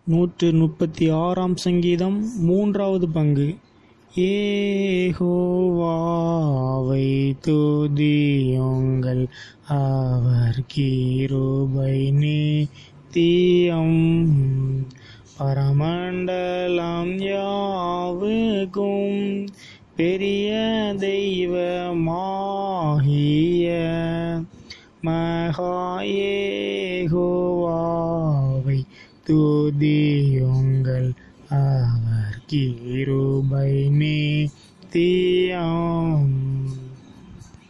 நூற்று முப்பத்தி ஆறாம் சங்கீதம் மூன்றாவது பங்கு ஏகோவாவை துதியுங்கள் அவர் கிருபை நித்தியம் பரமண்டலம் யாவுக்கும் பெரிய தெய்வமாகிய மகாயேகோவாவை துதியுங்கள் அவர் கிருபை நித்தியம்